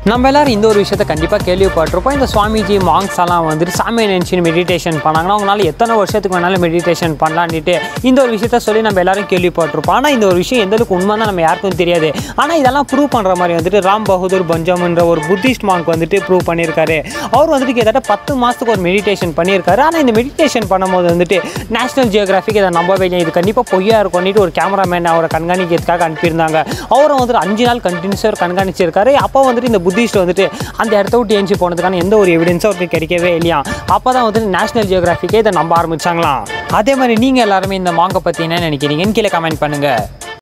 நம்ம எல்லாரும் இந்த ஒரு விஷயத்த கண்டிப்பாக கேள்விப்பட்டிருப்போம் இந்த சுவாமிஜி மாங்ஸ் எல்லாம் வந்துட்டு சாமியை நினச்சி மெடிடேஷன் பண்ணாங்கன்னா அவங்களால எத்தனை வருஷத்துக்கு வேணாலும் மெடிடேஷன் பண்ணலான்ட்டு இந்த ஒரு விஷயத்த சொல்லி நம்ம எல்லாரும் கேள்விப்பட்டிருப்போம் ஆனால் இந்த ஒரு விஷயம் எந்த அளவுக்கு உண்மை நம்ம யாருக்கும் தெரியாது ஆனால் இதெல்லாம் ப்ரூவ் பண்ணுற மாதிரி வந்துட்டு ராம் பகதூர் பஞ்சம்ன்ற ஒரு புத்திஸ்ட் மாங்க் வந்துட்டு ப்ரூவ் பண்ணியிருக்காரு அவர் வந்துட்டு கிட்டத்தட்ட பத்து மாதத்துக்கு ஒரு மெடிடேஷன் பண்ணியிருக்காரு ஆனால் இந்த மெடிடேஷன் பண்ணும்போது வந்துட்டு நேஷனல் ஜியோகிராஃபிக் இதை நம்பவே இல்லை இது கண்டிப்பாக பொய்யா இருக்கும்னுட்டு ஒரு கேமராமேன் அவரை கண்காணிக்கிறதுக்காக அனுப்பியிருந்தாங்க அவரை வந்துட்டு அஞ்சு நாள் கண்டினியூஸாக கண்காணிச்சிருக்காரு அப்போ வந்துட்டு இந்த புத்திஸ்ட் வந்துட்டு அந்த இடத்த விட்டு ஏஞ்சி போனதுக்கான எந்த ஒரு எவிடன்ஸும் அவருக்கு கிடைக்கவே இல்லையா அப்போ தான் வந்துட்டு நேஷனல் ஜியோகிராஃபிக்கே இதை நம்ப ஆரம்பிச்சாங்களாம் அதே மாதிரி நீங்கள் எல்லாருமே இந்த மாங்கை பற்றி என்ன நினைக்கிறீங்கன்னு கீழே கமெண்ட் பண்ணுங்கள்